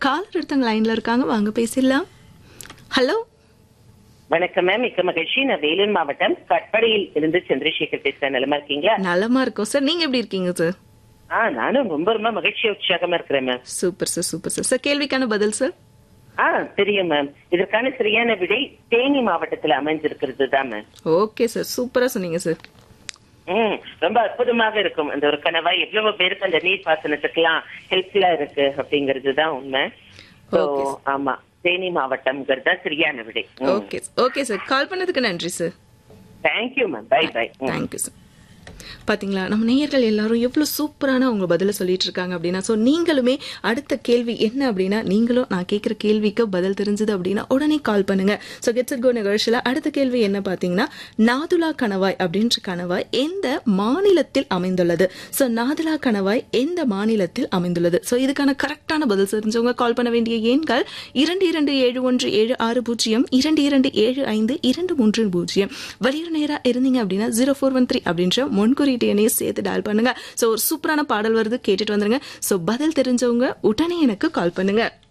Collar ஒருத்தவங்க லைன்ல இருக்காங்க வாங்க பேசிடலாம் ஹலோ வணக்கம் மேம் மிக்க மகிழ்ச்சி நான் வேலூர் மாவட்டம் கட்படியில் இருந்து சந்திரசேகர் பேசுறேன் நலமா இருக்கீங்களா நலமா இருக்கோம் சார் நீங்க எப்படி இருக்கீங்க சார் ஆ நானும் ரொம்ப ரொம்ப மகிழ்ச்சி உற்சாகமா இருக்கிறேன் ma'am super sir super sir sir கேள்விக்கான பதில் சார் ஆ தெரியும் மேம் இதற்கான சரியான விடை தேனி மாவட்டத்துல அமைஞ்சிருக்கிறது தான் மேம் ஓகே சார் சூப்பரா சொன்னீங்க சார் ம் ரொம்ப அற்புதமாக இருக்கும் அந்த ஒரு கனவாய் எவ்வளவு பேருக்கு அந்த நீர் பாசனத்துக்குலாம் ஹெல்ப்ஃபுல்லா இருக்கு அப்படிங்கிறது தான் உண்மை So, Okay. ஆமா தேனி மாவட்டம்ங்கிறது தான் சரியான விடை ஓகே ஓகே சார் கால் பண்ணதுக்கு நன்றி sir thank you ma'am bye bye thank you sir பாத்தீங்களா நம்ம நேயர்கள் எல்லாரும் எவ்வளவு சூப்பரான அவங்க பதில சொல்லிட்டு இருக்காங்க அப்படின்னா ஸோ நீங்களுமே அடுத்த கேள்வி என்ன அப்படின்னா நீங்களும் நான் கேட்குற கேள்விக்கு பதில் தெரிஞ்சது அப்படின்னா உடனே கால் பண்ணுங்க ஸோ கெட்ஸ் கோ நிகழ்ச்சியில் அடுத்த கேள்வி என்ன பார்த்தீங்கன்னா நாதுலா கணவாய் அப்படின்ற கணவாய் எந்த மாநிலத்தில் அமைந்துள்ளது ஸோ நாதுலா கணவாய் எந்த மாநிலத்தில் அமைந்துள்ளது ஸோ இதுக்கான கரெக்டான பதில் தெரிஞ்சவங்க கால் பண்ண வேண்டிய எண்கள் இரண்டு இரண்டு ஏழு ஒன்று ஏழு ஆறு பூஜ்ஜியம் இரண்டு இரண்டு ஏழு ஐந்து இரண்டு மூன்று பூஜ்ஜியம் வெளியூர் நேரா இருந்தீங்க அப்படின்னா ஜீரோ ஃபோர் ஒன் த்ரீ அப்படின்ற முன்குறியீட்டு எண்ணையும் சேர்த்து டயல் பண்ணுங்க ஸோ ஒரு சூப்பரான பாடல் வருது கேட்டுட்டு வந்துருங்க ஸோ பதில் தெரிஞ்சவங்க உடனே எனக்கு கால் பண்ணுங்க